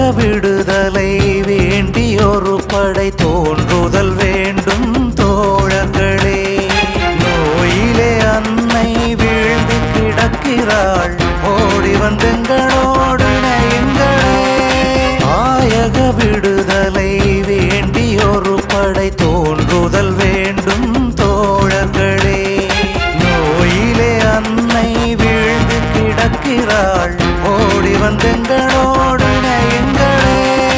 விடுதலை வேண்டியொரு படை தோன்றுதல் வேண்டும் தோழர்களே நோயிலே அன்னை வீழ்ந்து கிடக்கிறாள் ஓடி வந்தெங்களோடு இணையுங்களே ஆயக விடுதலை வேண்டியொரு படை தோன்றுதல் வேண்டும் தோழர்களே நோயிலே அன்னை வீழ்ந்து கிடக்கிறாள் ஓடி வந்தெங்களோடு இணையுங்களே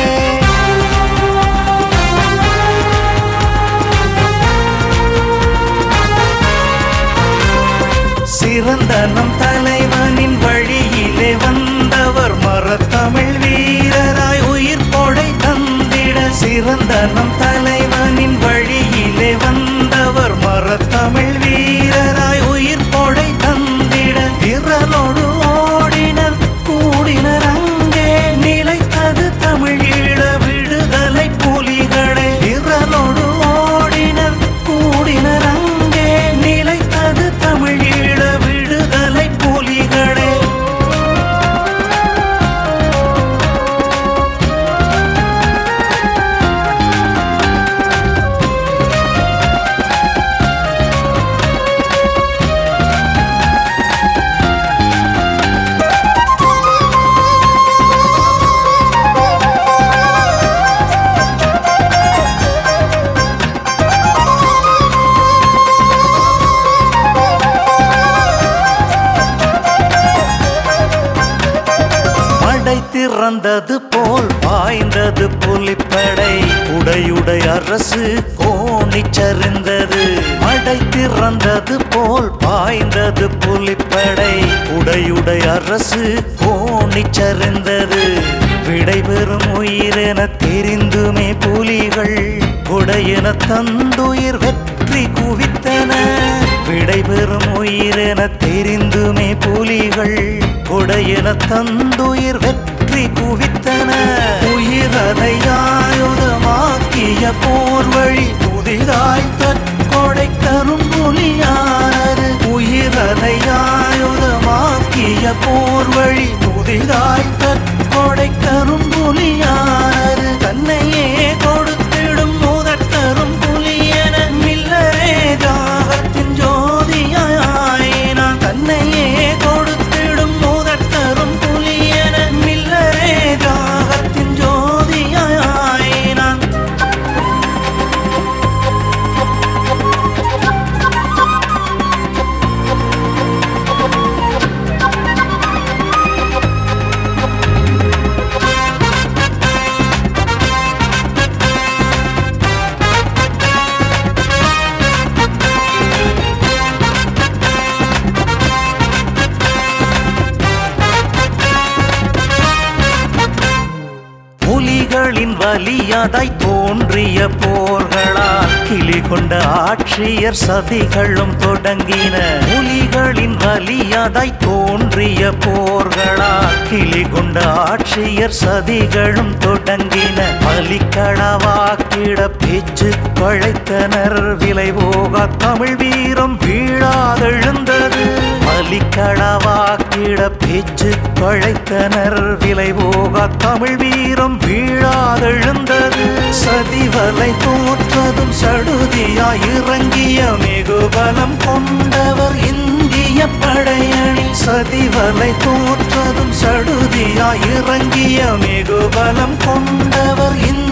சிறந்த நம் தலைவனின் வழியிலே வந்தவர் மரத்தமிழ் வீரராய் உயிர் கொடை தந்திட சிறந்த நம் தலைவனின் வழியிலே வந்தவர் மரத்தமிழ் வீரராய் உயிர் கொடை தந்திட விரலோடு ஓடினர் கூடினர் அங்கே நிலைத்தது தமிழீழ விடுதலை புலிகளே விரலோடு ஓடினர் கூடினர் அங்கே நிலைத்தது தமிழீழ விடுதலை புலிகளே மடை திறந்தது போல் பாய்ந்தது புலிப்படை உடையுடை அரசு கோணிச்சரிந்தது மடை திறந்தது போல் பாய்ந்தது புலிப்படை உடையுடை அரசு கோணிச்சரிந்தது விடைபெறும் உயிரென தெரிந்துமே புலிகள் கொடையென தந்துயிர் வெற்றி குவித்தன விடைபெறும் உயிரென தெரிந்துமே புலிகள் கொடையென தந்துயிர் வெற்றி குவித்தன உயிரதை ஆயுதமாக்கிய போர் வழி புதிதாய் தற்கொடை தரும் புலியானது உயிரதை ஆயுதமாக்கிய போர் வழி புதிதாய் தற்கொடை தரும் புலியானது தன்னையே கொடுத்திடும் முதற் தரும் புலியன மில்லரே தாகத்தின் ஜோதியாயினான் தன்னையே கொடுத்திடும் முதற் தரும் புலியன மில்லரே தாகத்தின் ஜோதியாயினான் புலிகளின் வலியதாய் தோன்றிய போர்களால் கிளி கொண்ட ஆட்சியர் சதிகளும் தொடங்கின புலிகளின் வலியதாய் தோன்றிய போர்களால் கிளி கொண்ட ஆட்சியர் சதிகளும் தொடங்கின பலிக்களவாக்கிட பேச்சு பழைத்தனர் விலை போக தமிழ் வீரம் வீழாதெழுந்தது பலிக்களவாக்கிட பேச்சு பழைத்தனர் விலை போக தமிழ் வீரம் வீழாதெழுந்தது சதிவலை தோற்றதும் சடுதியாய் இறங்கிய மிகுபலம் கொண்டவர் இந்திய படையணி சதிவலை தோற்றதும் சடுதியாய் இறங்கிய மிகுபலம் கொண்டவர் இந்திய